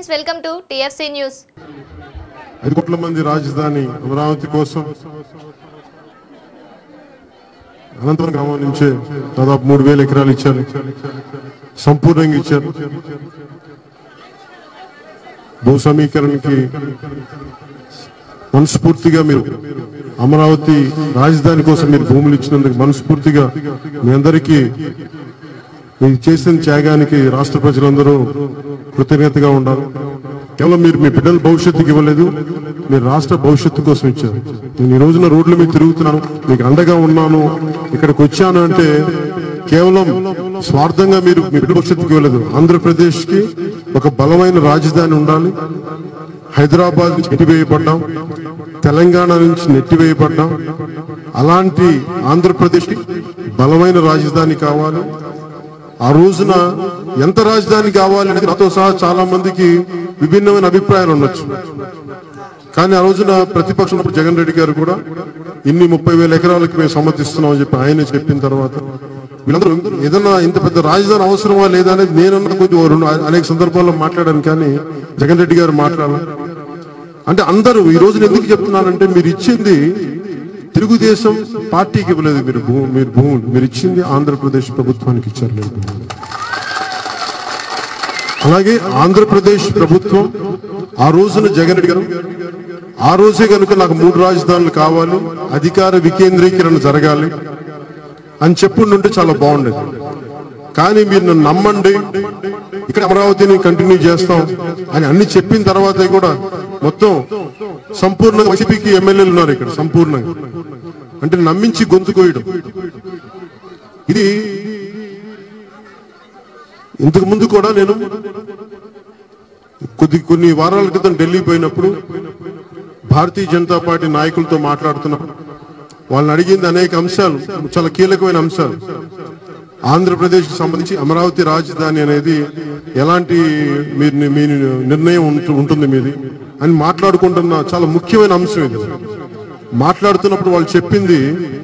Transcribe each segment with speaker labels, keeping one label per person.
Speaker 1: Welcome to TFC news
Speaker 2: ఐదు కోట్ల మంది రాజధాని అమరావతి కోసం అనంతపురం గ్రామం నుంచే దాదాపు మూడు వేల ఎకరాలు ఇచ్చారు సంపూర్ణంగా ఇచ్చారు భూ సమీకరణకి మనస్ఫూర్తిగా మీరు అమరావతి రాజధాని కోసం మీరు భూములు ఇచ్చినందుకు మనస్ఫూర్తిగా మీ అందరికీ మీరు చేసిన త్యాగానికి రాష్ట్ర ప్రజలందరూ కృతజ్ఞతగా ఉండాలి కేవలం మీరు మీ బిడ్డల భవిష్యత్తుకి ఇవ్వలేదు మీరు రాష్ట్ర భవిష్యత్తు కోసం ఇచ్చారు నేను ఈ రోజున రోడ్ల మీద తిరుగుతున్నాను మీకు అండగా ఉన్నాను ఇక్కడికి వచ్చాను అంటే కేవలం స్వార్థంగా మీరు మీ బిడ్డ భవిష్యత్తుకి ఇవ్వలేదు ఆంధ్రప్రదేశ్ కి ఒక బలమైన రాజధాని ఉండాలి హైదరాబాద్ నుంచి నెట్టివేయబడ్డాం తెలంగాణ నుంచి నెట్టివేయబడ్డాం అలాంటి ఆంధ్రప్రదేశ్ బలమైన రాజధాని కావాలి ఆ రోజున ఎంత రాజధాని కావాలి అనేది నాతో సహా చాలా మందికి విభిన్నమైన అభిప్రాయాలు ఉండొచ్చు కానీ ఆ రోజున ప్రతిపక్షం ఉన్నప్పుడు జగన్ రెడ్డి గారు కూడా ఇన్ని ముప్పై వేల ఎకరాలకి మేము సమ్మతిస్తున్నాం అని చెప్పి ఆయన చెప్పిన తర్వాత వీళ్ళందరూ ఏదన్నా ఇంత పెద్ద రాజధాని అవసరమా లేదా అనేది నేనన్నా కొంచెం ఓ రెండు అనేక సందర్భాల్లో మాట్లాడాను కానీ జగన్ రెడ్డి గారు మాట్లాడాలి అంటే అందరూ ఈ రోజున ఎందుకు చెప్తున్నానంటే మీరు ఇచ్చింది తెలుగుదేశం పార్టీకి ఇవ్వలేదు మీరు భూ మీరు భూములు మీరు ఇచ్చింది ఆంధ్రప్రదేశ్ ప్రభుత్వానికి ఇచ్చారు మీరు భూములు. అలాగే ఆంధ్రప్రదేశ్ ప్రభుత్వం ఆ రోజున జగన్ రెడ్డి గారు ఆ రోజే కనుక నాకు మూడు రాజధానులు కావాలి అధికార వికేంద్రీకరణ జరగాలి అని చెప్పుండుంటే చాలా బాగుండేది కానీ మీరు నన్ను నమ్మండి ఇక్కడ అమరావతిని కంటిన్యూ చేస్తాం అని అన్ని చెప్పిన తర్వాతే కూడా మొత్తం సంపూర్ణంగా వైసీపీకి ఎమ్మెల్యేలు ఉన్నారు ఇక్కడ సంపూర్ణంగా అంటే నమ్మించి గొంతు కోయడం ఇది ఇంతకు ముందు కూడా నేను కొద్ది కొన్ని వారాల క్రితం ఢిల్లీ పోయినప్పుడు భారతీయ జనతా పార్టీ నాయకులతో మాట్లాడుతున్నప్పుడు వాళ్ళని అడిగింది అనేక అంశాలు చాలా కీలకమైన అంశాలు ఆంధ్రప్రదేశ్ కి సంబంధించి అమరావతి రాజధాని అనేది ఎలాంటి మీరు మీ నిర్ణయం ఉంటు- ఉంటుంది మీది అని మాట్లాడుకుంటున్న చాలా ముఖ్యమైన అంశం ఇది మాట్లాడుతున్నప్పుడు వాళ్ళు చెప్పింది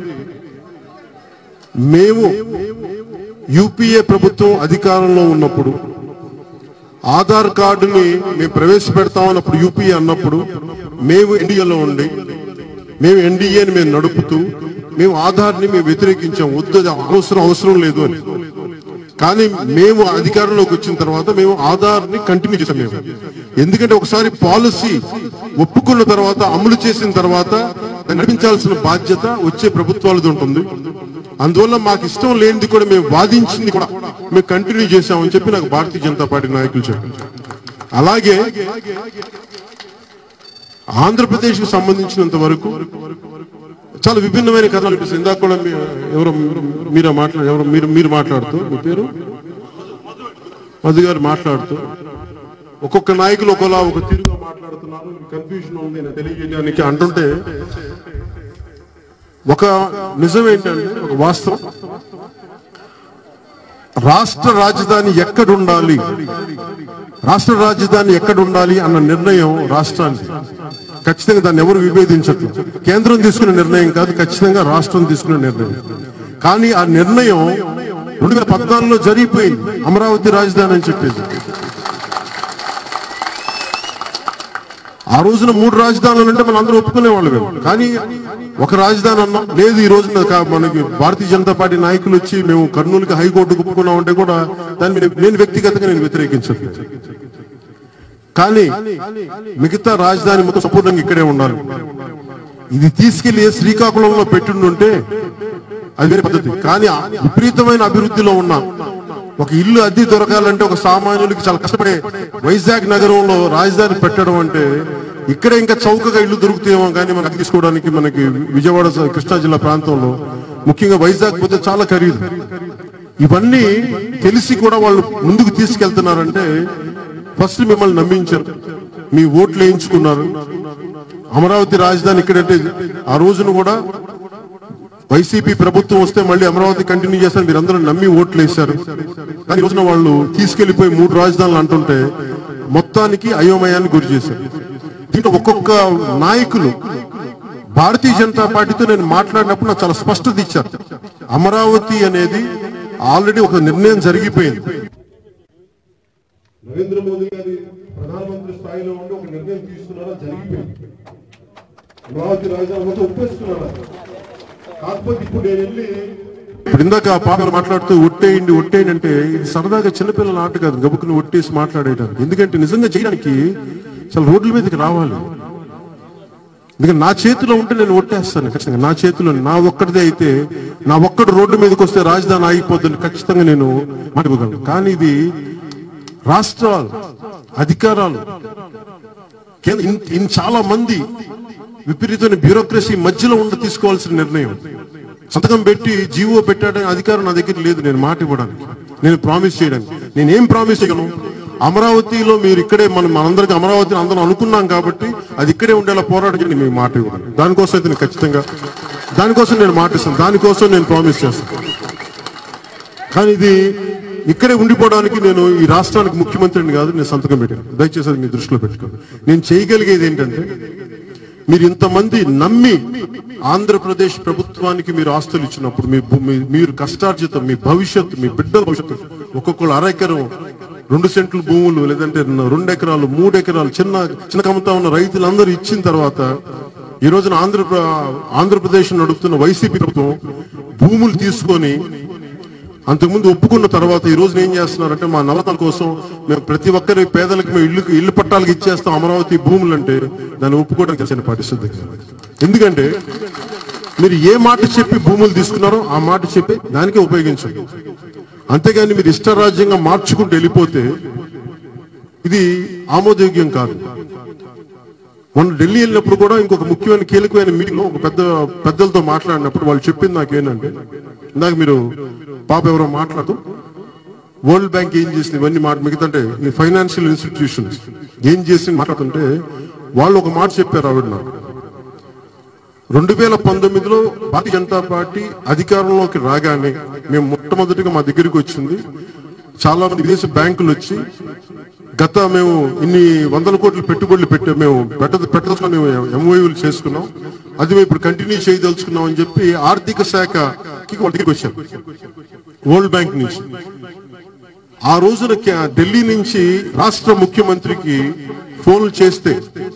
Speaker 2: మేము యూపీఏ ప్రభుత్వం అధికారంలో ఉన్నప్పుడు ఆధార్ కార్డుని మేము ప్రవేశపెడతామన్నప్పుడు యూపీఏ అన్నప్పుడు మేము ఎన్డీఏలో ఉండి మేము ఎన్డీఏని మేము నడుపుతూ మేము ఆధార్ని మేము వ్యతిరేకించాం వద్దు అది అవసరం అవసరం లేదు అని కానీ మేము అధికారంలోకి వచ్చిన తర్వాత మేము ఆధార్ని కంటిన్యూ చేసాం మేము ఎందుకంటే ఒకసారి పాలసీ ఒప్పుకున్న తర్వాత అమలు చేసిన తర్వాత దాన్ని నడిపించాల్సిన బాధ్యత వచ్చే ప్రభుత్వాలది ఉంటుంది అందువల్ల మాకు ఇష్టం లేనిది కూడా మేము వాదించింది కూడా మేము కంటిన్యూ చేశామని చెప్పి నాకు భారతీయ జనతా పార్టీ నాయకులు చెప్పారు అలాగే ఆంధ్రప్రదేశ్ కు సంబంధించినంత వరకు చాలా విభిన్నమైన కథలు అనిపిస్తుంది ఇందాక కూడా మీ- ఎవరో మీరు మాట్లాడు ఎవరు మీరు మీరు మాట్లాడుతూ మీ పేరు మధు గారు మాట్లాడుతూ ఒక్కొక్క నాయకులు ఒకలా ఒక తీరుగా మాట్లాడుతున్నారు కన్ఫ్యూజన్ ఉంది నాకు తెలియజేయడానికి అంటుంటే ఒక నిజం ఏంటంటే ఒక వాస్తవం రాష్ట్ర రాజధాని ఎక్కడ ఉండాలి రాష్ట్ర రాజధాని ఎక్కడ ఉండాలి అన్న నిర్ణయం రాష్ట్రానికి ఖచ్చితంగా దాన్ని ఎవరు విభేదించట్లేదు కేంద్రం తీసుకునే నిర్ణయం కాదు ఖచ్చితంగా రాష్ట్రం తీసుకునే నిర్ణయం కానీ ఆ నిర్ణయం రెండు వేల పద్నాలుగులో జరిగిపోయింది అమరావతి రాజధాని అని చెప్పేసి ఆ రోజున మూడు రాజధానులు అంటే మనం అందరూ ఒప్పుకునే వాళ్ళు కానీ ఒక రాజధాని అన్నాం లేదు ఈ రోజున కా- మనకి భారతీయ జనతా పార్టీ నాయకులు వచ్చి మేము కర్నూలుకి హైకోర్టుకు ఒప్పుకున్నాం అంటే కూడా దాన్ని నేను- నేను వ్యక్తిగతంగా నేను వ్యతిరేకించను కానీ మిగతా రాజధాని మొత్తం సంపూర్ణంగా ఇక్కడే ఉండాలి ఇది తీసుకెళ్లి ఏ శ్రీకాకుళంలో పెట్టుండుంటే అది వేరే పద్ధతి కానీ ఆ విపరీతమైన అభివృద్ధిలో ఉన్న ఒక ఇల్లు అద్దె దొరకాలంటే ఒక సామాన్యుడికి చాలా కష్టపడే వైజాగ్ నగరంలో రాజధాని పెట్టడం అంటే ఇక్కడే ఇంకా చౌకగా ఇల్లు దొరుకుతాయేమో కానీ మనకి అద్దె తీసుకోవడానికి మనకి విజయవాడ స- కృష్ణా జిల్లా ప్రాంతంలో ముఖ్యంగా వైజాగ్ పోతే చాలా ఖరీదు ఇవన్నీ తెలిసి కూడా వాళ్ళు ముందుకు తీసుకెళ్తున్నారంటే ఫస్ట్ మిమ్మల్ని నమ్మించారు మీ ఓట్లు వేయించుకున్నారు అమరావతి రాజధాని ఇక్కడంటే ఆ రోజున కూడా వైసీపీ ప్రభుత్వం వస్తే మళ్ళీ అమరావతి కంటిన్యూ చేస్తారు మీరందరూ నమ్మి ఓట్లు వేశారు కానీ ఈ రోజున వాళ్ళు తీసుకెళ్లిపోయి మూడు రాజధానులు అంటుంటే మొత్తానికి అయోమయాన్ని గురి చేశారు దీంట్లో ఒక్కొక్క నాయకులు భారతీయ జనతా పార్టీతో నేను మాట్లాడినప్పుడు నాకు చాలా స్పష్టత ఇచ్చారు అమరావతి అనేది ఆల్రెడీ ఒక నిర్ణయం జరిగిపోయింది నరేంద్ర మోదీ గారి ప్రధాన ప్రధానమంత్రి స్థాయిలో ఉండి ఒక నిర్ణయం తీసుకున్నారా జరిగిపోయింది అమరావతి రాజధాని మొత్తం ఒప్పేసుకున్నారా కాకపోతే ఇప్పుడు నేను వెళ్ళి ఇప్పుడు ఇందాక ఆ పాప మాట్లాడుతూ ఒట్టేయండి ఒట్టేయండి అంటే ఇది సరదాగా చిన్నపిల్లల ఆట కాదు గబుకుని ఒట్టేసి మాట్లాడేయడానికి ఎందుకంటే నిజంగా చేయడానికి చాలా రోడ్ల మీదకి రావాలి ఎందుకంటే నా చేతిలో ఉంటే నేను ఒట్టేస్తాను ఖచ్చితంగా నా చేతిలో నా ఒక్కడిదే అయితే నా ఒక్కడు రోడ్డు మీదకి వస్తే రాజధాని ఆగిపోతుంది ఖచ్చితంగా నేను మాట్లాడగలను కానీ ఇది రాష్ట్రాలు అధికారాలు కేంద్ర- ఇన్- ఇన్ చాలా మంది విపరీతమైన బ్యూరోక్రసీ మధ్యలో ఉండి తీసుకోవాల్సిన నిర్ణయం సంతకం పెట్టి జీవో పెట్టాడని అధికారం నా దగ్గర లేదు నేను మాట ఇవ్వడానికి నేను ప్రామిస్ చేయడానికి నేను ఏం ప్రామిస్ చేయగలను అమరావతిలో మీరు ఇక్కడే మనం మనందరికి అమరావతిని అందరం అనుకున్నాం కాబట్టి అది ఇక్కడే ఉండేలా పోరాటం చేయండి మేము మాట ఇవ్వగలను దానికోసం అయితే నేను ఖచ్చితంగా దానికోసం నేను మాట ఇస్తాను దానికోసం నేను ప్రామిస్ చేస్తాను కానీ ఇది ఇక్కడే ఉండిపోవడానికి నేను ఈ రాష్ట్రానికి ముఖ్యమంత్రిని కాదు నేను సంతకం పెట్టాను దయచేసి అది మీ దృష్టిలో పెట్టుకోండి నేను చేయగలిగేది ఏంటంటే మీరు ఇంతమంది నమ్మి ఆంధ్రప్రదేశ్ ప్రభుత్వానికి మీరు ఆస్తులు ఇచ్చినప్పుడు మీ భూ- మీ- మీరు కష్టార్జితం మీ భవిష్యత్తు మీ బిడ్డల భవిష్యత్తు ఒక్కొక్కరు అర ఎకరం రెండు సెంట్లు భూములు లేదంటే రెండు ఎకరాలు మూడు ఎకరాలు చిన్న చిన్న కమతా ఉన్న రైతులందరూ ఇచ్చిన తర్వాత ఈ రోజున ఆంధ్ర ఆంధ్రప్రదేశ్ నడుపుతున్న వైసీపీ ప్రభుత్వం భూములు తీసుకొని అంతకుముందు ఒప్పుకున్న తర్వాత ఈ రోజున ఏం చేస్తున్నారంటే మా నవతల కోసం మేము ప్రతి ఒక్కరి పేదలకు మేము ఇల్లు ఇల్లు పట్టాలకు ఇచ్చేస్తాం అమరావతి భూములు అంటే దాన్ని ఒప్పుకోవడానికి తెలిసిన పరిస్థితి ఎందుకంటే మీరు ఏ మాట చెప్పి భూములు తీసుకున్నారో ఆ మాట చెప్పి దానికే ఉపయోగించండి అంతేగాని మీరు ఇష్టరాజ్యంగా మార్చుకుంటూ వెళ్ళిపోతే ఇది ఆమోదయోగ్యం కాదు మొన్న ఢిల్లీ వెళ్ళినప్పుడు కూడా ఇంకొక ముఖ్యమైన కీలకమైన మీటింగ్ లో ఒక పెద్ద పెద్దలతో మాట్లాడినప్పుడు వాళ్ళు చెప్పింది నాకేంటంటే ఇందాక మీరు పాప ఎవరో మాట్లాడుతూ వరల్డ్ బ్యాంక్ ఏం చేసింది ఇవన్నీ మాట మిగతా అంటే ఫైనాన్షియల్ ఇన్స్టిట్యూషన్స్ ఏం చేసింది మాట్లాడుతుంటే వాళ్ళు ఒక మాట చెప్పారు ఆవిడ నాకు రెండు వేల పంతొమ్మిదిలో భారతీయ జనతా పార్టీ అధికారంలోకి రాగానే మేము మొట్టమొదటిగా మా దగ్గరికి వచ్చింది చాలా మంది విదేశీ బ్యాంకులు వచ్చి గత మేము ఇన్ని వందల కోట్ల పెట్టుబడులు పెట్టే మేము పెట్ట పెట్టదలుచుకుని మేము ఎంఓయూలు చేసుకున్నాం అది మేము ఇప్పుడు కంటిన్యూ చేయదలుచుకున్నాం అని చెప్పి ఆర్థిక శాఖకి వాళ్ళ దగ్గరికి వచ్చారు వరల్డ్ బ్యాంక్ నుంచి ఆ రోజున కే- ఢిల్లీ నుంచి రాష్ట్ర ముఖ్యమంత్రికి ఫోన్లు చేస్తే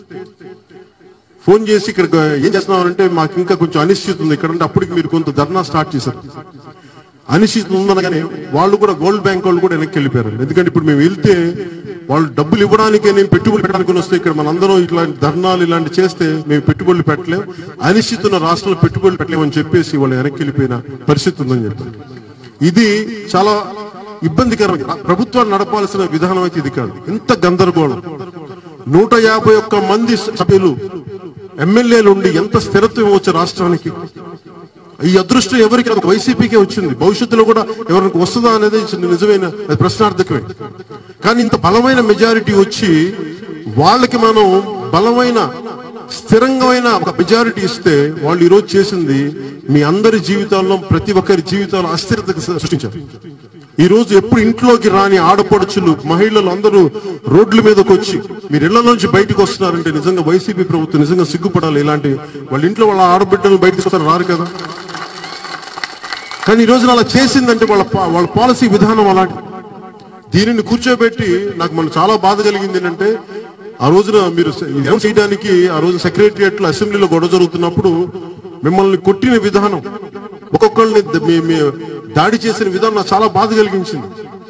Speaker 2: ఫోన్ చేసి ఇక్కడ ఏం చేస్తున్నారంటే మాకు ఇంకా కొంచెం అనిశ్చితి ఉంది ఇక్కడ అంటే అప్పటికి మీరు కొంత ధర్నా స్టార్ట్ చేశారు అనిశ్చితి ఉందనగానే వాళ్ళు కూడా వరల్డ్ బ్యాంక్ వాళ్ళు కూడా వెనక్కి వెళ్ళిపోయారు ఎందుకంటే ఇప్పుడు మేము వెళ్తే వాళ్ళు డబ్బులు ఇవ్వడానికి నేను పెట్టుబడులు పెట్టడానికి వస్తే ఇక్కడ మనందరం ఇట్లాంటి ధర్నాలు ఇలాంటి చేస్తే మేము పెట్టుబడులు పెట్టలేం అనిశ్చితి ఉన్న రాష్ట్రాలు పెట్టుబడులు పెట్టలేమని చెప్పేసి వాళ్ళు వెనక్కి వెళ్ళిపోయిన పరిస్థితి ఉందని చెప్పారు ఇది చాలా ఇబ్బందికరం ప్రభుత్వాన్ని నడపాల్సిన విధానం అయితే ఇది కాదు ఇంత గందరగోళం నూట యాభై ఒక్క మంది సభ్యులు ఎమ్మెల్యేలు ఉండి ఎంత స్థిరత్వం ఇవ్వచ్చు రాష్ట్రానికి ఈ అదృష్టం ఎవరికి రాదు, వైసీపీకే వచ్చింది భవిష్యత్తులో కూడా ఎవరికి వస్తుందా అనేది నిజమైన అది ప్రశ్నార్థకమే కానీ ఇంత బలమైన మెజారిటీ వచ్చి వాళ్ళకి మనం బలమైన స్థిరంగమైన ఒక మెజారిటీ ఇస్తే వాళ్ళు ఈరోజు చేసింది మీ అందరి జీవితాల్లో ప్రతి ఒక్కరి జీవితాల్లో అస్థిరత సృష్టించారు ఈ రోజు ఎప్పుడు ఇంట్లోకి రాని ఆడపడుచులు మహిళలు అందరూ రోడ్ల మీదకి వచ్చి మీరు ఇళ్ల నుంచి బయటకు వస్తున్నారంటే నిజంగా వైసీపీ ప్రభుత్వం నిజంగా సిగ్గుపడాలి ఇలాంటి వాళ్ళ ఇంట్లో వాళ్ళ ఆడబిడ్డలు బయటకు వస్తారు రారు కదా కానీ ఈ రోజున అలా చేసిందంటే వాళ్ళ పా- వాళ్ళ పాలసీ విధానం అలాంటి దీనిని కూర్చోబెట్టి నాకు మన చాలా బాధ కలిగింది ఏంటంటే ఆ రోజున మీరు ఏం చేయడానికి ఆ రోజు సెక్రటరియట్ లో అసెంబ్లీలో గొడవ జరుగుతున్నప్పుడు మిమ్మల్ని కొట్టిన విధానం ఒక్కొక్కరిని ద- మీ- మీ దాడి చేసిన విధానం నాకు చాలా బాధ కలిగించింది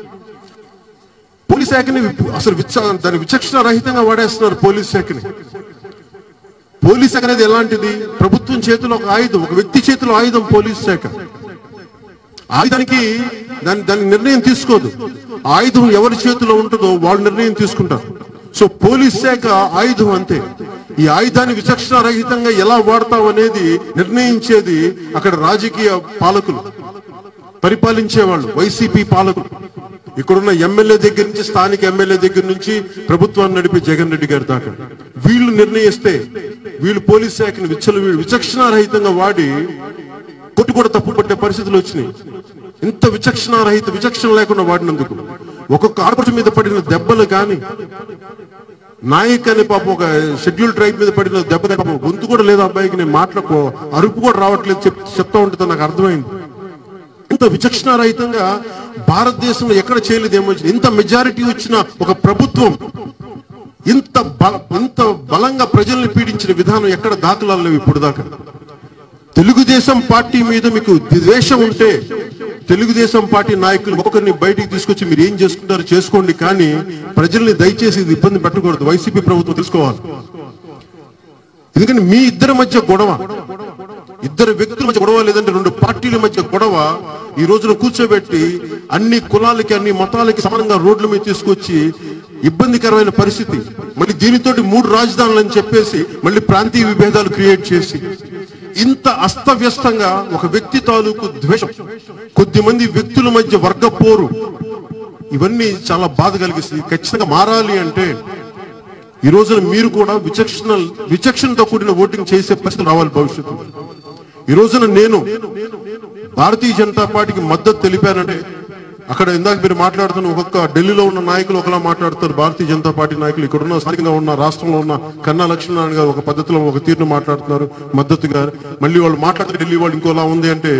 Speaker 2: పోలీస్ శాఖని విప్- అసలు విచ- దాని విచక్షణ రహితంగా వాడేస్తున్నారు పోలీస్ శాఖని పోలీస్ శాఖ అనేది ఎలాంటిది ప్రభుత్వం చేతిలో ఒక ఆయుధం ఒక వ్యక్తి చేతిలో ఆయుధం పోలీస్ శాఖ ఆయుధానికి దాని దాని నిర్ణయం తీసుకోదు ఆయుధం ఎవరి చేతిలో ఉంటుందో వాళ్ళు నిర్ణయం తీసుకుంటారు సో పోలీస్ శాఖ ఆయుధం అంతే ఈ ఆయుధాన్ని విచక్షణ రహితంగా ఎలా వాడతాం అనేది నిర్ణయించేది అక్కడ రాజకీయ పాలకులు పరిపాలించే వాళ్ళు వైసీపీ పాలకులు ఇక్కడున్న ఎమ్మెల్యే దగ్గర నుంచి స్థానిక ఎమ్మెల్యే దగ్గర నుంచి ప్రభుత్వాన్ని నడిపే జగన్ రెడ్డి గారి దాకా వీళ్ళు నిర్ణయిస్తే వీళ్ళు పోలీస్ శాఖని విచ్చలు విచక్షణ రహితంగా వాడి కొట్టు కూడా తప్పు పట్టే పరిస్థితులు వచ్చినాయి ఇంత విచక్షణ రహిత విచక్షణ లేకుండా వాడినందుకు ఒక్కొక్క ఆడపడుచు మీద పడిన దెబ్బలు కానీ నాయక్ అనే పాప ఒక షెడ్యూల్ ట్రైబ్ మీద పడిన దెబ్బ పాపం గొంతు కూడా లేదు ఆ అబ్బాయికి నేను మాట్లాడుకో అరుపు కూడా రావట్లేదు చెప్ చెప్తా ఉంటే నాకు అర్థమైంది ఇంత విచక్షణ రహితంగా భారతదేశంలో ఎక్కడ చేయలేదు ఏమో ఇంత మెజారిటీ వచ్చిన ఒక ప్రభుత్వం ఇంత బల ఇంత బలంగా ప్రజల్ని పీడించిన విధానం ఎక్కడ దాఖలాలు లేవు ఇప్పుడు దాకా తెలుగుదేశం పార్టీ మీద మీకు ద్వేషం ఉంటే తెలుగుదేశం పార్టీ నాయకులు ఒక్కొక్కరిని బయటికి తీసుకొచ్చి మీరు ఏం చేసుకుంటారో చేసుకోండి కానీ ప్రజల్ని దయచేసి ఇది ఇబ్బంది పెట్టకూడదు వైసీపీ ప్రభుత్వం తీసుకోవాలి ఎందుకంటే మీ ఇద్దరి మధ్య గొడవ ఇద్దరు వ్యక్తుల మధ్య గొడవ లేదంటే రెండు పార్టీల మధ్య గొడవ ఈ రోజున కూర్చోబెట్టి అన్ని కులాలకి అన్ని మతాలకి సమానంగా రోడ్ల మీద తీసుకొచ్చి ఇబ్బందికరమైన పరిస్థితి మళ్ళీ దీనితోటి మూడు రాజధానులు అని చెప్పేసి మళ్ళీ ప్రాంతీయ విభేదాలు క్రియేట్ చేసి ఇంత అస్తవ్యస్తంగా ఒక వ్యక్తి తాలూకు ద్వేషం కొద్ది మంది వ్యక్తుల మధ్య వర్గ పోరు ఇవన్నీ చాలా బాధ కలిగిస్తుంది ఖచ్చితంగా మారాలి అంటే ఈ రోజున మీరు కూడా విచక్షణ విచక్షణతో కూడిన ఓటింగ్ చేసే పరిస్థితి రావాలి భవిష్యత్తు ఈ రోజున నేను భారతీయ జనతా పార్టీకి మద్దతు తెలిపానంటే అక్కడ ఇందాక మీరు మాట్లాడుతున్న ఒక్కొక్క ఢిల్లీలో ఉన్న నాయకులు ఒకలా మాట్లాడతారు భారతీయ జనతా పార్టీ నాయకులు ఇక్కడ ఉన్న స్థానికంగా ఉన్న రాష్ట్రంలో ఉన్న కన్నా లక్ష్మీనారాయణ గారు ఒక పద్ధతిలో ఒక తీరును మాట్లాడుతున్నారు మద్దతుగా మళ్ళీ వాళ్ళు మాట్లాడుతున్న ఢిల్లీ వాళ్ళు ఇంకోలా ఉంది అంటే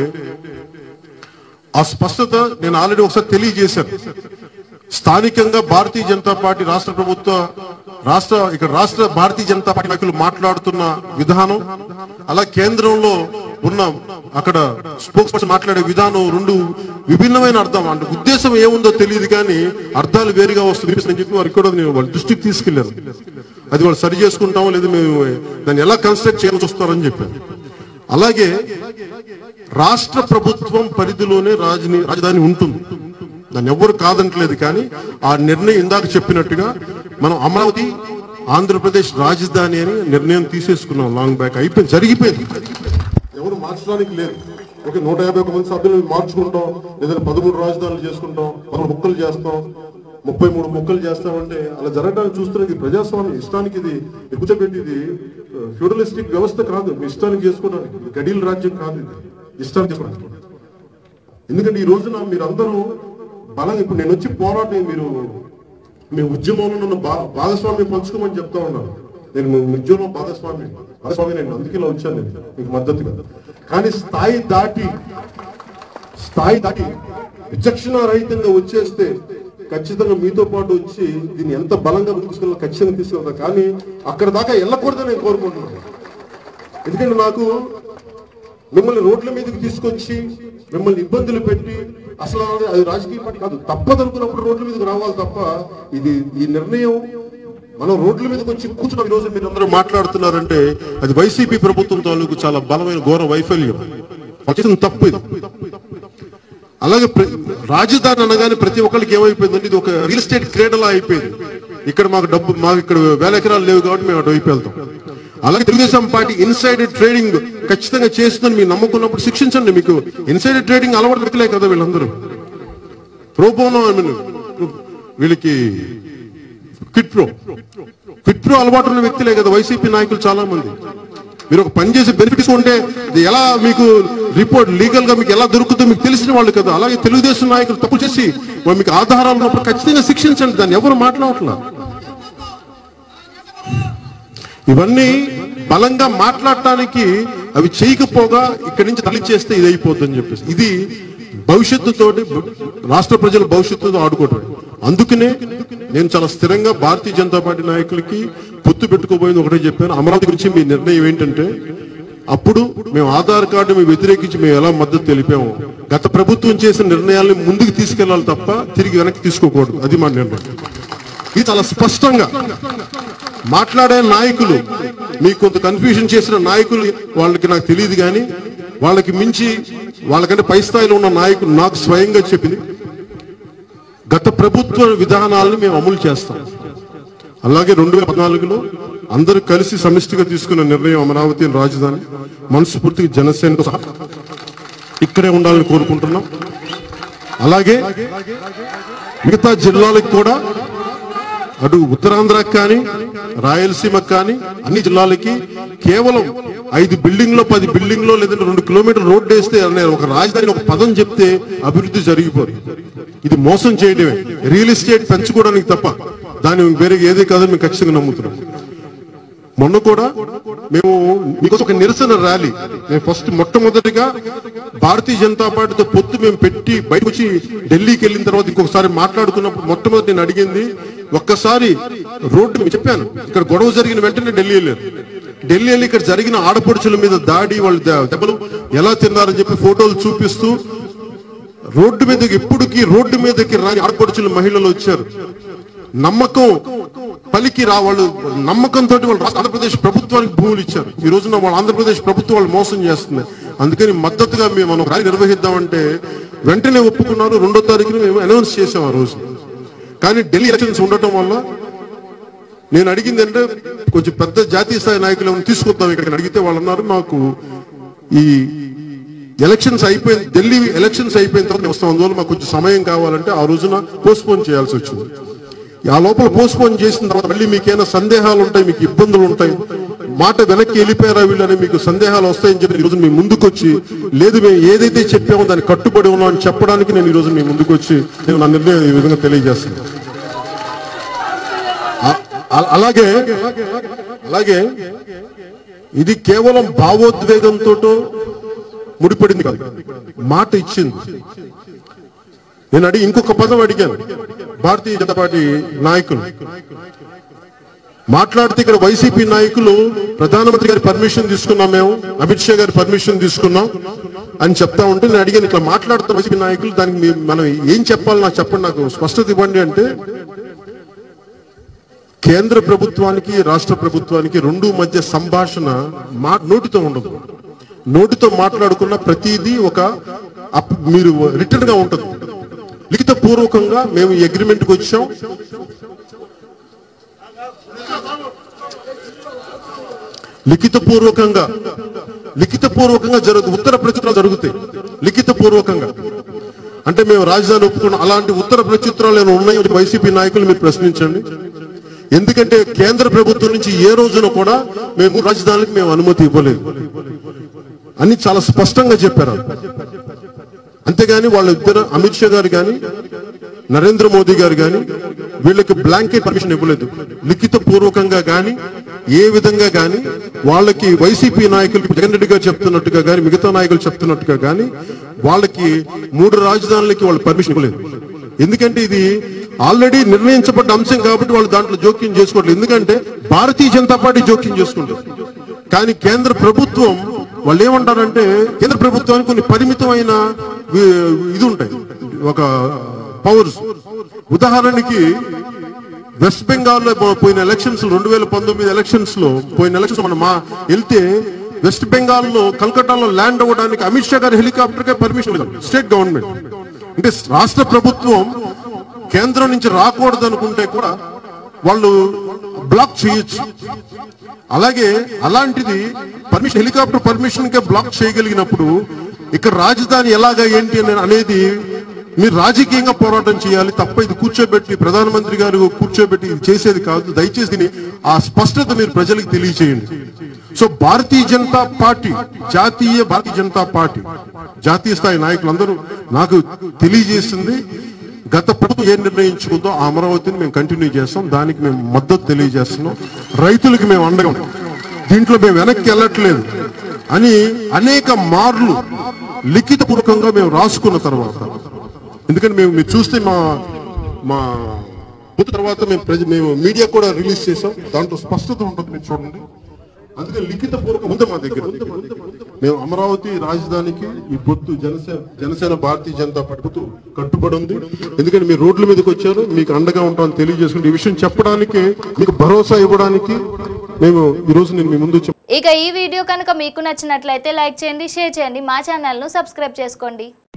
Speaker 2: ఆ స్పష్టత నేను ఆల్రెడీ ఒకసారి తెలియజేశాను స్థానికంగా భారతీయ జనతా పార్టీ రాష్ట్ర ప్రభుత్వ రాష్ట్ర ఇక్కడ రాష్ట్ర భారతీయ జనతా పార్టీ నాయకులు మాట్లాడుతున్న విధానం అలా కేంద్రంలో ఉన్న అక్కడ స్పోక్స్ పర్సన్ మాట్లాడే విధానం రెండు విభిన్నమైన అర్థం అంటే ఉద్దేశం ఏముందో తెలియదు కానీ అర్థాలు వేరుగా వస్తుంది అని చెప్పి వారికి కూడా నేను వాళ్ళ దృష్టికి తీసుకెళ్లాను అది వాళ్ళు సరి చేసుకుంటాం లేదా మేము దాన్ని ఎలా కన్స్ట్రక్ట్ చేయాల్సి వస్తారని చెప్పాను అలాగే రాష్ట్ర ప్రభుత్వం పరిధిలోనే రాజధాని రాజధాని ఉంటుంది దాన్ని ఎవ్వరు కాదంటలేదు కానీ ఆ నిర్ణయం ఇందాక చెప్పినట్టుగా మనం అమరావతి ఆంధ్రప్రదేశ్ రాజధాని అని నిర్ణయం తీసేసుకున్నాం లాంగ్ బ్యాక్ అయిపోయింది జరిగిపోయింది ఎవరు మార్చడానికి లేదు ఓకే నూట యాభై ఒక మంది సభ్యులు మార్చుకుంటాం లేదంటే పదమూడు రాజధానులు చేసుకుంటాం పదమూడు ముక్కలు చేస్తాం ముప్పై మూడు ముక్కలు చేస్తామంటే అలా జరగడానికి చూస్తున్న ఇది ప్రజాస్వామ్యం ఇష్టానికి ఇది కూర్చోబెట్టి ఇది ఫ్యూడలిస్టిక్ వ్యవస్థ కాదు మీ ఇష్టానికి చేసుకోవడానికి ఇది గడీల రాజ్యం కాదు ఇది ఇష్టానికి చేసుకోవడానికి ఎందుకంటే ఈ రోజున మీరందరూ బలంగా ఇప్పుడు నేను వచ్చి పోరాటం మీరు మీ ఉద్యమంలో నన్ను భా- భాగస్వామ్యం పంచుకోమని చెప్తా ఉన్నాను నేను మీ ఉద్యమంలో భాగస్వామి భాగస్వామి నేను అందుకే ఇలా వచ్చాను నేను మీకు మద్దతుగా కానీ స్థాయి దాటి స్థాయి దాటి విచక్షణ రహితంగా వచ్చేస్తే ఖచ్చితంగా మీతో పాటు వచ్చి దీన్ని ఎంత బలంగా ముందుకు తీసుకెళ్ళాలో ఖచ్చితంగా తీసుకెళ్తా కానీ అక్కడ దాకా వెళ్ళకూడదని నేను కోరుకుంటున్నాను ఎందుకంటే నాకు మిమ్మల్ని రోడ్ల మీదకి తీసుకొచ్చి మిమ్మల్ని ఇబ్బందులు పెట్టి అసలు అది- అది రాజకీయ పార్టీ కాదు తప్పదనుకున్నప్పుడు రోడ్ల మీదకి రావాలి తప్ప ఇది ఈ నిర్ణయం మనం రోడ్ల మీదకి వచ్చి కూర్చున్న ఈ రోజు మీరు అందరూ మాట్లాడుతున్నారంటే అది వైసీపీ ప్రభుత్వం తాలూకు చాలా బలమైన ఘోర వైఫల్యం వాళ్ళు చేసిన తప్పు ఇది అలాగే ప్ర- రాజధాని అనగానే ప్రతి ఒక్కరికి ఏమైపోయిందంటే ఇది ఒక రియల్ ఎస్టేట్ క్రీడలా అయిపోయింది ఇక్కడ మాకు డబ్బు మాకు ఇక్కడ వేల ఎకరాలు లేవు కాబట్టి మేము అటు వైపు వెళ్తాం అలాగే తెలుగుదేశం పార్టీ ఇన్సైడ్ ట్రేడింగ్ ఖచ్చితంగా చేస్తుందని మీరు నమ్ముకున్నప్పుడు శిక్షించండి మీకు ఇన్సైడ్ ట్రేడింగ్ అలవాటు వ్యక్తులే కదా వీళ్ళందరూ ప్రోపోనో ఐ మీన్ వీళ్ళకి క్విట్ ప్రో క్విట్ ప్రో అలవాటు ఉన్న వ్యక్తులే కదా వైసీపీ నాయకులు చాలా మంది మీరు ఒక పని చేసి బెనిఫిట్స్ ఉంటే ఇది ఎలా మీకు రిపోర్ట్ లీగల్ గా మీకు ఎలా దొరుకుతుందో మీకు తెలిసిన వాళ్ళు కదా అలాగే తెలుగుదేశం నాయకులు తప్పు చేసి వాళ్ళు మీకు ఆధారాలు ఉన్నప్పుడు ఖచ్చితంగా శిక్షించండి దాన్ని ఎవరు మాట్లాడట్లా ఇవన్నీ బలంగా మాట్లాడటానికి అవి చేయకపోగా ఇక్కడి నుంచి తల్లి చేస్తే ఇది అయిపోద్దని చెప్పేసి ఇది భవిష్యత్తుతోటి రాష్ట్ర ప్రజల భవిష్యత్తుతో ఆడుకోవటం అందుకనే నేను చాలా స్థిరంగా భారతీయ జనతా పార్టీ నాయకులకి పొత్తు పెట్టుకోబోయింది ఒకటే చెప్పాను అమరావతి గురించి మీ నిర్ణయం ఏంటంటే అప్పుడు మేము ఆధార్ కార్డు మేము వ్యతిరేకించి మేము ఎలా మద్దతు తెలిపాము గత ప్రభుత్వం చేసిన నిర్ణయాల్ని ముందుకు తీసుకెళ్లాలి తప్ప తిరిగి వెనక్కి తీసుకోకూడదు అది మా నిర్ణయం ఇది చాలా స్పష్టంగా మాట్లాడే నాయకులు మీకు కొంత కన్ఫ్యూజన్ చేసిన నాయకులు వాళ్ళకి నాకు తెలియదు కానీ వాళ్ళకి మించి వాళ్ళకంటే పై స్థాయిలో ఉన్న నాయకులు నాకు స్వయంగా చెప్పింది గత ప్రభుత్వ విధానాలను మేము అమలు చేస్తాం అలాగే రెండు వేల పద్నాలుగులో అందరూ కలిసి సమిష్టిగా తీసుకున్న నిర్ణయం అమరావతి రాజధాని మనస్ఫూర్తిగా జనసేనతో సహా ఇక్కడే ఉండాలని కోరుకుంటున్నాం అలాగే మిగతా జిల్లాలకు కూడా అటు ఉత్తరాంధ్రకు కానీ రాయలసీమకు కానీ అన్ని జిల్లాలకి కేవలం ఐదు బిల్డింగ్ లో పది బిల్డింగ్ లో లేదంటే రెండు కిలోమీటర్ రోడ్డు వేస్తే అనే ఒక రాజధాని ఒక పదం చెప్తే అభివృద్ధి జరిగిపోదు ఇది మోసం చేయడమే రియల్ ఎస్టేట్ పెంచుకోవడానికి తప్ప దాని వేరే ఏదే కాదని మేము ఖచ్చితంగా నమ్ముతున్నాం మొన్న కూడా మేము మీకోసం ఒక నిరసన ర్యాలీ మేము ఫస్ట్ మొట్టమొదటిగా భారతీయ జనతా పార్టీతో పొత్తు మేము పెట్టి బయటకు వచ్చి ఢిల్లీకి వెళ్ళిన తర్వాత ఇంకొకసారి మాట్లాడుకున్నప్పుడు మొట్టమొదటి నేను అడిగింది ఒక్కసారి రోడ్డు మీద చెప్పాను ఇక్కడ గొడవ జరిగిన వెంటనే ఢిల్లీ వెళ్ళారు ఢిల్లీ వెళ్ళి ఇక్కడ జరిగిన ఆడపడుచుల మీద దాడి వాళ్ళు ద- దెబ్బలు ఎలా తిన్నారని చెప్పి ఫోటోలు చూపిస్తూ రోడ్డు మీదకి ఎప్పుడుకి రోడ్డు మీదకి రాని ఆడపడుచుల మహిళలు వచ్చారు నమ్మకం పలికి రా వాళ్ళు నమ్మకంతో వాళ్ళు రాష్ట్ర- ఆంధ్రప్రదేశ్ ప్రభుత్వానికి భూములు ఇచ్చారు ఈ రోజున వాళ్ళు ఆంధ్రప్రదేశ్ ప్రభుత్వం వాళ్ళు మోసం చేస్తుంది అందుకని మద్దతుగా మేము మనం ర్యాలీ నిర్వహిద్దామంటే వెంటనే ఒప్పుకున్నారు రెండో తారీఖున మేము అనౌన్స్ చేసాం ఆ రోజు కానీ ఢిల్లీ ఎలక్షన్స్ ఉండటం వల్ల నేను అడిగింది అంటే కొంచెం పెద్ద జాతీయ స్థాయి నాయకులు ఏమైనా తీసుకొద్దాం ఇక్కడ అడిగితే వాళ్ళు అన్నారు మాకు ఈ ఎలక్షన్స్ అయిపోయిన ఢిల్లీ ఎలక్షన్స్ అయిపోయిన తర్వాత మేము వస్తాం అందువల్ల మాకు కొంచెం సమయం కావాలంటే ఆ రోజున పోస్ట్పోన్ చేయాల్సి వచ్చింది ఆ లోపల పోస్ట్పోన్ చేసిన తర్వాత మళ్ళీ మీకేమైనా సందేహాలు ఉంటాయి మీకు ఇబ్బందులు ఉంటాయి మాట వెనక్కి వెళ్ళిపోయారా వీళ్ళని మీకు సందేహాలు వస్తాయని చెప్పి ఈ రోజు మీ ముందుకు వచ్చి లేదు మేము ఏదైతే చెప్పామో దానికి కట్టుబడి ఉన్నాం అని చెప్పడానికి నేను ఈ రోజు మీ ముందుకు వచ్చి నేను నా నిర్ణయం ఈ విధంగా తెలియజేస్తాను అ- అ- అలాగే అలాగే ఇది కేవలం భావోద్వేగంతో ముడిపడింది కాదు మాట ఇచ్చింది నేను అడిగి ఇంకొక పదం అడిగాను భారతీయ జనతా పార్టీ నాయకులు మాట్లాడితే ఇక్కడ వైసీపీ నాయకులు ప్రధానమంత్రి గారి పర్మిషన్ తీసుకున్నాం మేము అమిత్ షా గారి పర్మిషన్ తీసుకున్నాం అని చెప్తా ఉంటే నేను అడిగాను ఇట్లా మాట్లాడుతున్న వైసీపీ నాయకులు దానికి మీ- మనం ఏం చెప్పాలి నాకు చెప్పండి నాకు స్పష్టత ఇవ్వండి అంటే కేంద్ర ప్రభుత్వానికి రాష్ట్ర ప్రభుత్వానికి రెండు మధ్య సంభాషణ మా నోటితో ఉండదు నోటితో మాట్లాడుకున్న ప్రతిదీ ఒక అప్- మీరు రిటర్న్ గా ఉంటుంది లిఖిత పూర్వకంగా మేము ఈ అగ్రిమెంట్ కి వచ్చాం లిఖిత పూర్వకంగా లిఖిత పూర్వకంగా జరుగు ఉత్తర ప్రచుత్రాలు జరుగుతాయి లిఖిత పూర్వకంగా అంటే మేము రాజధాని ఒప్పుకున్నాం అలాంటి ఉత్తర ప్రచుత్రాలు ఏమైనా ఉన్నాయో వైసీపీ నాయకులు మీరు ప్రశ్నించండి ఎందుకంటే కేంద్ర ప్రభుత్వం నుంచి ఏ రోజున కూడా మేము రాజధానికి మేము అనుమతి ఇవ్వలేదు అని చాలా స్పష్టంగా చెప్పారు అంతేగాని వాళ్ళిద్దరు అమిత్ షా గారు కానీ నరేంద్ర మోదీ గారు కానీ వీళ్ళకి బ్లాంకెట్ పర్మిషన్ ఇవ్వలేదు లిఖిత పూర్వకంగా కానీ ఏ విధంగా కానీ వాళ్ళకి వైసీపీ నాయకులకి జగన్ రెడ్డి గారు చెప్తున్నట్టుగా కానీ మిగతా నాయకులు చెప్తున్నట్టుగా కానీ వాళ్ళకి మూడు రాజధానులకి వాళ్ళు పర్మిషన్ ఇవ్వలేదు ఎందుకంటే ఇది ఆల్రెడీ నిర్ణయించబడ్డ అంశం కాబట్టి వాళ్ళు దాంట్లో జోక్యం చేసుకోవట్లేదు ఎందుకంటే భారతీయ జనతా పార్టీ జోక్యం చేసుకుంటారు కానీ కేంద్ర ప్రభుత్వం వాళ్ళు ఏమంటారంటే కేంద్ర ప్రభుత్వానికి కొన్ని పరిమితమైన వి- ఇది ఉంటాయి ఒక పవర్స్ ఉదాహరణకి వెస్ట్ బెంగాల్ లో పోయిన ఎలక్షన్స్ రెండు వేల పంతొమ్మిది ఎలక్షన్స్ లో పోయిన ఎలక్షన్స్ మనం మా వెళ్తే వెస్ట్ బెంగాల్ లో కలకట్టాలో ల్యాండ్ అవ్వడానికి అమిత్ షా గారి హెలికాప్టర్ కే పర్మిషన్ లేదు స్టేట్ గవర్నమెంట్ అంటే రాష్ట్ర ప్రభుత్వం కేంద్రం నుంచి రాకూడదు అనుకుంటే కూడా వాళ్ళు బ్లాక్ చేయొచ్చు అలాగే అలాంటిది పర్మిషన్ హెలికాప్టర్ పర్మిషన్ కే బ్లాక్ చేయగలిగినప్పుడు ఇక్కడ రాజధాని ఎలాగా ఏంటి అని అనేది మీరు రాజకీయంగా పోరాటం చేయాలి తప్ప ఇది కూర్చోబెట్టి ప్రధానమంత్రి గారు కూర్చోబెట్టి ఇది చేసేది కాదు దయచేసి దీన్ని ఆ స్పష్టత మీరు ప్రజలకు తెలియచేయండి సో భారతీయ జనతా పార్టీ జాతీయ భారతీయ జనతా పార్టీ జాతీయ స్థాయి నాయకులందరూ నాకు తెలియజేసింది గత ప్రభుత్వం ఏం నిర్ణయించుకుందో ఆ అమరావతిని మేము కంటిన్యూ చేస్తాం దానికి మేము మద్దతు తెలియజేస్తున్నాం రైతులకి మేము అండగా ఉంటాం. దీంట్లో మేము వెనక్కి వెళ్ళట్లేదు అని అనేక మార్లు లిఖిత పూర్వకంగా మేము రాసుకున్న తర్వాత ఎందుకంటే మేము మీరు చూస్తే మా మా పొత్తు తర్వాత మేము ప్రజ మేము మీడియా కూడా రిలీజ్ చేసాం దాంట్లో స్పష్టత ఉంటుంది మీరు చూడండి అందుకే లిఖిత పూర్వకం ఉంది మా దగ్గర మేము అమరావతి రాజధానికి ఈ పొత్తు జనసేన జనసేన భారతీయ జనతా పార్టీ పొత్తు కట్టుబడి ఉంది ఎందుకంటే మీరు రోడ్ల మీదకి వచ్చారు మీకు అండగా ఉంటామని తెలియజేసుకుంటే ఈ విషయం చెప్పడానికి మీకు భరోసా ఇవ్వడానికి మేము ఈ రోజు నేను మీ ముందు వచ్చి
Speaker 1: ఇక ఈ వీడియో కనుక మీకు నచ్చినట్లయితే లైక్ చేయండి షేర్ చేయండి మా ఛానల్ను సబ్స్క్రైబ్ చేసుకోండి